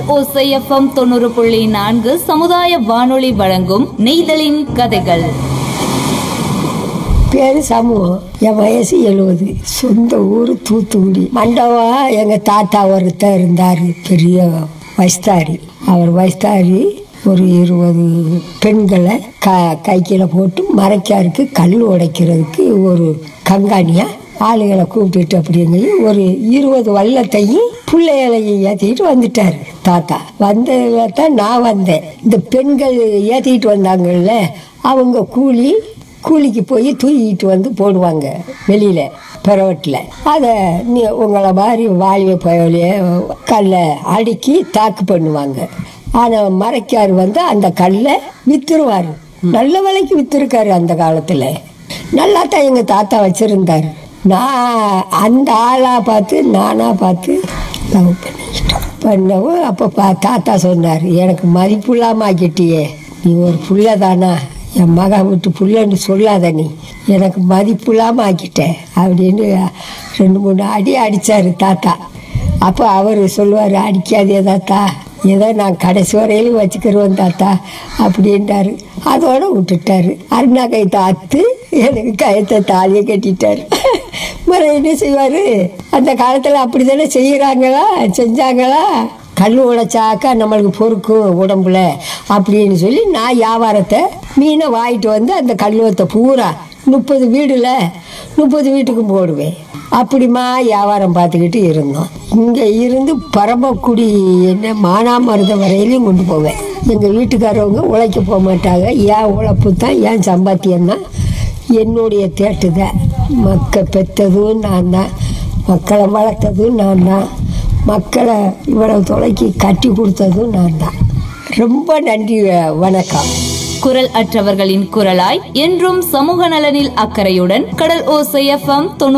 ஓசைஎஃப்எம் தொண்ணூறு புள்ளி நான்கு சமுதாய வானொலி வழங்கும் நெய்தலின் கதைகள் பேரு சமூகம் என் வயசு எழுபது சொந்த ஊர் தூத்துக்குடி மண்டபா எங்க தாத்தா ஒருத்தர் இருந்தார் பெரிய வயஸ்தாரி அவர் வயஸ்தாரி ஒரு இருபது பெண்களை க கைக்கில போட்டு மறைக்காருக்கு கல் உடைக்கிறதுக்கு ஒரு கங்காணியா ஆளுகளை கூப்பிட்டுட்டு அப்படிங்க ஒரு இருபது வல்லத்தையும் பிள்ளைகளையும் ஏற்றிக்கிட்டு வந்துட்டார் தாத்தா வந்ததுல தான் நான் வந்தேன் இந்த பெண்கள் ஏற்றிக்கிட்டு வந்தாங்கல்ல அவங்க கூலி கூலிக்கு போய் தூக்கிட்டு வந்து போடுவாங்க வெளியில் பிறவட்டில் அதை நீ உங்களை மாதிரி வாலிய பயலையே கல்லை அடுக்கி தாக்கு பண்ணுவாங்க ஆனால் மறைக்கார் வந்து அந்த கல்லை வித்துருவார் நல்ல விலைக்கு வித்துருக்காரு அந்த காலத்தில் நல்லா தான் எங்கள் தாத்தா வச்சுருந்தார் நான் அந்த ஆளாக பார்த்து நானாக பார்த்து லவ் பண்ணிக்கிட்டோம் பண்ணவும் அப்போ பா தாத்தா சொன்னார் எனக்கு மதிப்புள்ளாம ஆக்கிட்டியே நீ ஒரு புள்ள தானா என் மகன் விட்டு புள்ளன்னு சொல்லாத நீ எனக்கு மதிப்புள்ளாம ஆக்கிட்ட அப்படின்னு ரெண்டு மூணு அடி அடித்தார் தாத்தா அப்போ அவர் சொல்லுவார் அடிக்காதே தாத்தா ஏதோ நான் கடைசி வரையிலும் வச்சுக்கிறோம் தாத்தா அப்படின்ட்டாரு அதோட விட்டுட்டாரு அருணா கைத்தை அத்து எனக்கு கயத்தை தாலியை கட்டிட்டாரு மறு என்ன செய்வார் அந்த காலத்தில் அப்படி தானே செய்கிறாங்களா செஞ்சாங்களா கல் உடைச்சாக்கா நம்மளுக்கு பொறுக்கும் உடம்புல அப்படின்னு சொல்லி நான் வியாபாரத்தை மீனை வாங்கிட்டு வந்து அந்த கல்லுவத்தை பூரா முப்பது வீடுல முப்பது வீட்டுக்கும் போடுவேன் அப்படிமா வியாபாரம் பார்த்துக்கிட்டு இருந்தோம் இங்கே இருந்து பரமக்குடி என்ன மானாமருத வரையிலையும் கொண்டு போவேன் எங்கள் வீட்டுக்காரவங்க உழைக்க போக மாட்டாங்க ஏன் உழைப்பு தான் ஏன் சம்பாத்தியம் தான் என்னுடைய தேட்டு தான் மக்கள் பெற்றதும் நான் தான் மக்களை வளர்த்ததும் நான் தான் மக்களை இவ்வளவு தொலைக்கு கட்டி கொடுத்ததும் நான் தான் ரொம்ப நன்றி வணக்கம் குரல் அற்றவர்களின் குரலாய் என்றும் சமூக நலனில் அக்கறையுடன் கடல் ஓசைஎஃப்எம் தொண்ணூறு